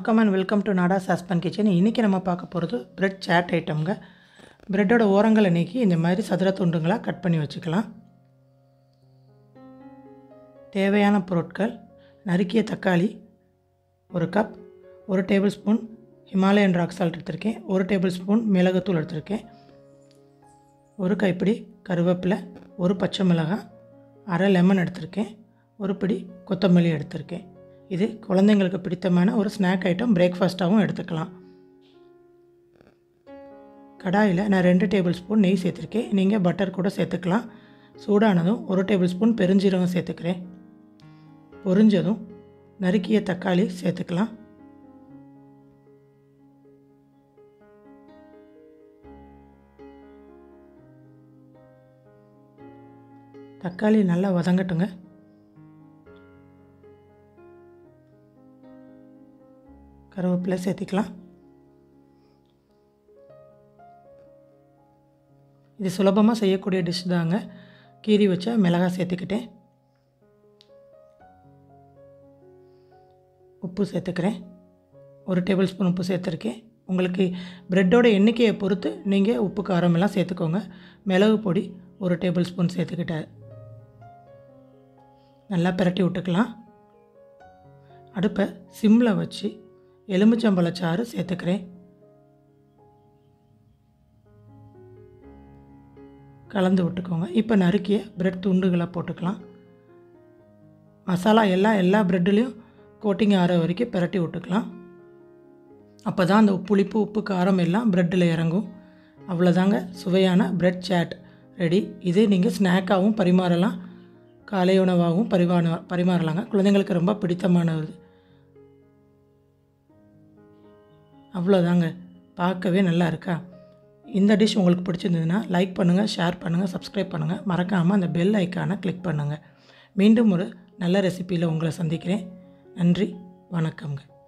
வணக்கம் and welcome to நாடா சாஸ்பன் kitchen இன்றைக்கி நம்ம பார்க்க போகிறது பிரெட் சாட் ஐட்டம்ங்க பிரெட்டோட ஓரங்களை நீக்கி இந்த மாதிரி சதுர துண்டுங்களாக கட் பண்ணி வச்சுக்கலாம் தேவையான பொருட்கள் நறுக்கிய தக்காளி ஒரு கப் ஒரு tablespoon Himalayan rock salt எடுத்திருக்கேன் ஒரு டேபிள் ஸ்பூன் மிளகுத்தூள் எடுத்திருக்கேன் ஒரு கைப்பிடி கருவேப்பிலை ஒரு பச்சை மிளகாய் அரை லெமன் எடுத்திருக்கேன் ஒரு பிடி கொத்தமல்லி எடுத்திருக்கேன் இது குழந்தைங்களுக்கு பிடித்தமான ஒரு ஸ்நாக் ஐட்டம் பிரேக்ஃபாஸ்ட்டாகவும் எடுத்துக்கலாம் கடாயில் நான் ரெண்டு டேபிள் ஸ்பூன் நெய் சேர்த்துருக்கேன் நீங்கள் பட்டர் கூட சேர்த்துக்கலாம் சூடானதும் ஒரு டேபிள் ஸ்பூன் பெருஞ்சீரகம் சேர்த்துக்கிறேன் பொரிஞ்சதும் நறுக்கிய தக்காளி சேர்த்துக்கலாம் தக்காளி நல்லா வதங்கட்டுங்க கருவேப்பிலை சேர்த்திக்கலாம் இது சுலபமாக செய்யக்கூடிய டிஷ் தாங்க கீரி வச்ச மிளகாய் சேர்த்துக்கிட்டேன் உப்பு சேர்த்துக்கிறேன் ஒரு டேபிள் ஸ்பூன் உப்பு சேர்த்துருக்கேன் உங்களுக்கு ப்ரெட்டோட எண்ணிக்கையை பொறுத்து நீங்கள் உப்பு காரம் எல்லாம் சேர்த்துக்கோங்க மிளகு பொடி ஒரு டேபிள் ஸ்பூன் சேர்த்துக்கிட்டேன் நல்லா பிரட்டி விட்டுக்கலாம் அடுப்பை சிம்மில் வச்சு எலுமிச்சம்பழச்சாறு சேர்த்துக்கிறேன் கலந்து விட்டுக்கோங்க இப்போ நறுக்கிய பிரெட் துண்டுகளை போட்டுக்கலாம் மசாலா எல்லாம் எல்லா ப்ரெட்லேயும் கோட்டிங் ஆற வரைக்கும் பிரட்டி விட்டுக்கலாம் அப்போ தான் அந்த புளிப்பு உப்பு காரம் எல்லாம் ப்ரெட்டில் இறங்கும் அவ்வளோதாங்க சுவையான பிரெட் சாட் ரெடி இது நீங்கள் ஸ்நாக்காகவும் பரிமாறலாம் காலை உணவாகவும் பரிமாற பரிமாறலாங்க குழந்தைங்களுக்கு ரொம்ப பிடித்தமானது அவ்வளோதாங்க பார்க்கவே நல்லா இருக்கா இந்த டிஷ் உங்களுக்கு பிடிச்சிருந்ததுன்னா லைக் பண்ணுங்கள் ஷேர் பண்ணுங்கள் சப்ஸ்கிரைப் பண்ணுங்கள் மறக்காமல் அந்த பெல் ஐக்கானை கிளிக் பண்ணுங்கள் மீண்டும் ஒரு நல்ல ரெசிப்பியில் உங்களை சந்திக்கிறேன் நன்றி வணக்கங்க